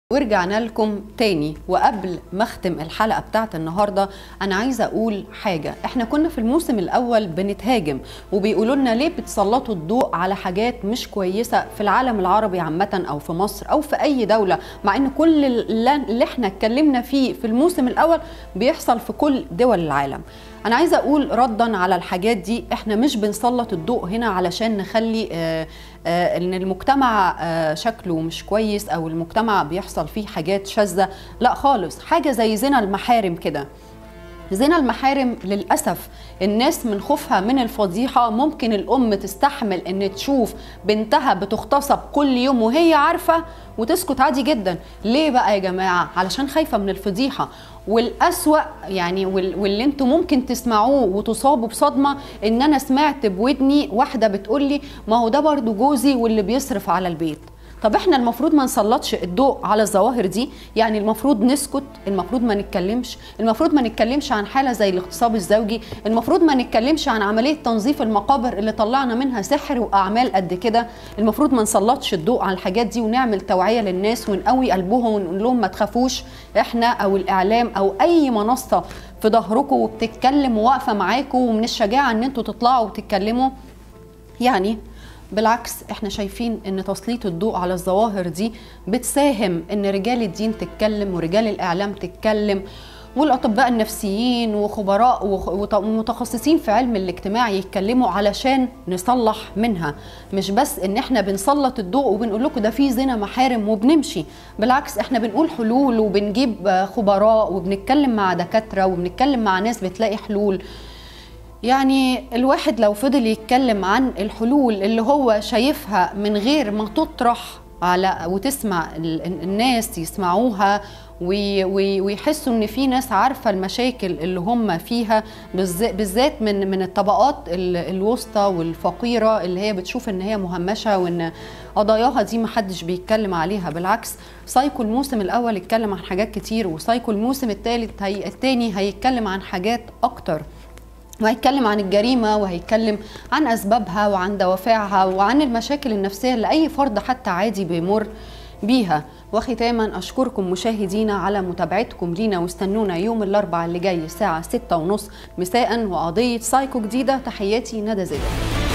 ورجعنا لكم تاني وقبل ما اختم الحلقه بتاعت النهارده انا عايزه اقول حاجه احنا كنا في الموسم الاول بنتهاجم وبيقولوا لنا ليه بتسلطوا الضوء على حاجات مش كويسه في العالم العربي عامه او في مصر او في اي دوله مع ان كل اللي احنا اتكلمنا فيه في الموسم الاول بيحصل في كل دول العالم انا عايزه اقول ردا على الحاجات دي احنا مش بنسلط الضوء هنا علشان نخلي آه آه ان المجتمع آه شكله مش كويس او المجتمع بيحصل فيه حاجات شاذه لا خالص حاجه زي زنا المحارم كده زنا المحارم للأسف الناس من خوفها من الفضيحة ممكن الأم تستحمل أن تشوف بنتها بتغتصب كل يوم وهي عارفة وتسكت عادي جدا ليه بقى يا جماعة علشان خايفة من الفضيحة والأسوأ يعني واللي انتوا ممكن تسمعوه وتصابوا بصدمة ان انا سمعت بودني واحدة بتقولي ما هو ده برضو جوزي واللي بيصرف على البيت طب احنا المفروض ما نسلطش الضوء على الظواهر دي يعني المفروض نسكت المفروض ما نتكلمش المفروض ما نتكلمش عن حاله زي الاغتصاب الزوجي المفروض ما نتكلمش عن عمليه تنظيف المقابر اللي طلعنا منها سحر واعمال قد كده المفروض ما نسلطش الضوء على الحاجات دي ونعمل توعيه للناس ونقوي قلبهم ونقول لهم ما تخافوش احنا او الاعلام او اي منصه في ظهركم وبتتكلم وواقفه معاكم ومن الشجاعه ان انتوا تطلعوا وتتكلموا يعني بالعكس احنا شايفين ان تسليط الضوء على الظواهر دي بتساهم ان رجال الدين تتكلم ورجال الاعلام تتكلم والاطباء النفسيين وخبراء ومتخصصين في علم الاجتماع يتكلموا علشان نصلح منها مش بس ان احنا بنسلط الضوء وبنقول لكم ده في زنا محارم وبنمشي بالعكس احنا بنقول حلول وبنجيب خبراء وبنتكلم مع دكاتره وبنتكلم مع ناس بتلاقي حلول يعني الواحد لو فضل يتكلم عن الحلول اللي هو شايفها من غير ما تطرح على وتسمع الناس يسمعوها ويحسوا ان في ناس عارفه المشاكل اللي هم فيها بالذات من من الطبقات الوسطى والفقيره اللي هي بتشوف ان هي مهمشه وان قضاياها دي محدش بيتكلم عليها بالعكس سايكو الموسم الاول اتكلم عن حاجات كتير وسايكو الموسم الثالث هي الثاني هيتكلم عن حاجات اكتر وهيتكلم عن الجريمة وهيتكلم عن أسبابها وعن دوافعها وعن المشاكل النفسية اللي أي فرد حتى عادي بيمر بيها وختاما أشكركم مشاهدينا على متابعتكم لينا واستنونا يوم الأربعاء اللي جاي الساعة ستة ونص مساء وقضية سايكو جديدة تحياتي ندى زيدان